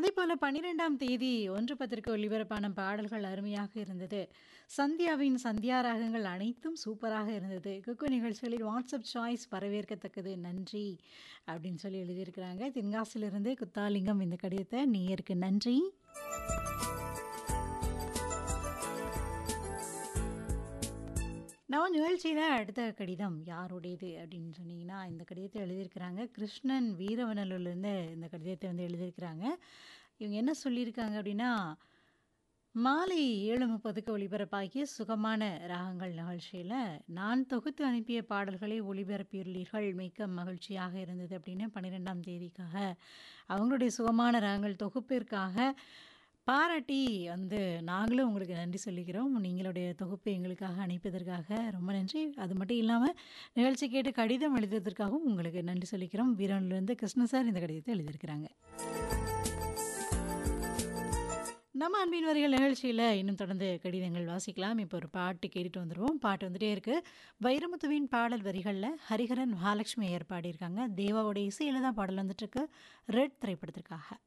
அதேபோல 12ஆம் தேதி 1:10க்கு ஒலிபரப்பான பாடல்கள் அருமையாக இருந்தது. சந்தியாவின் சந்தியா ராகங்கள் அனைத்தும் சூப்பராக இருந்தது. குக்கு நிகழ்ச்சிகளில் வாட்ஸ்அப் சாய்ஸ் வரவேற்கத்தக்கது. நன்றி. அப்படின்னு சொல்லி எழுதியிருக்கிறாங்க. தென்காசியிலிருந்து குத்தாலிங்கம் இந்த கடிதத்த நேயருக்கு நன்றி. நம்ம நிகழ்ச்சியில அடுத்த கடிதம் யாருடையது அப்படின்னு சொன்னீங்கன்னா, இந்த கடிதத்த எழுதியிருக்கிறாங்க. கிருஷ்ணன் வீரவநல்லூர்லேருந்து இந்த கடிதத்த வந்து எழுதியிருக்கிறாங்க. இவங்க என்ன சொல்லியிருக்காங்க அப்படின்னா, மாலை 7:30க்கு ஒலிபரப்பாகிய சுகமான ராகங்கள் நிகழ்ச்சியில, நான் தொகுத்து அனுப்பிய பாடல்களை ஒளிபரப்பியுள்ளீர்கள். மிக்க மகிழ்ச்சியாக இருந்தது அப்படின்னு 12ஆம் தேதிக்காக, அவங்களுடைய சுகமான ராகங்கள் தொகுப்பிற்காக பாராட்டி வந்து நாங்களும் உங்களுக்கு நன்றி சொல்லிக்கிறோம். நீங்களுடைய தொகுப்பை எங்களுக்காக அனுப்பியதற்காக ரொம்ப நன்றி. அது மட்டும் இல்லாம நிகழ்ச்சி கேட்டு கடிதம் எழுதியதற்காகவும் உங்களுக்கு நன்றி சொல்லிக்கிறோம். வீரவநல்லூர்லேருந்து கிருஷ்ண சார் இந்த கடிதத்த எழுதியிருக்கிறாங்க. நம்ம அன்பின் வரிகள் நிகழ்ச்சியில இன்னும் தொடர்ந்து கடிதங்கள் வாசிக்கலாம். இப்போ ஒரு பாட்டு கேட்டுட்டு வந்துருவோம். பாட்டு வந்துட்டே இருக்கு. வைரமுத்துவின் பாடல் வரிகள்ல ஹரிஹரன், மகாலட்சுமி ஐயர் பாடியிருக்காங்க. தேவாவோட இசையில தான் பாடல் வந்துட்டுருக்கு. ரெட் திரைப்படத்திற்காக.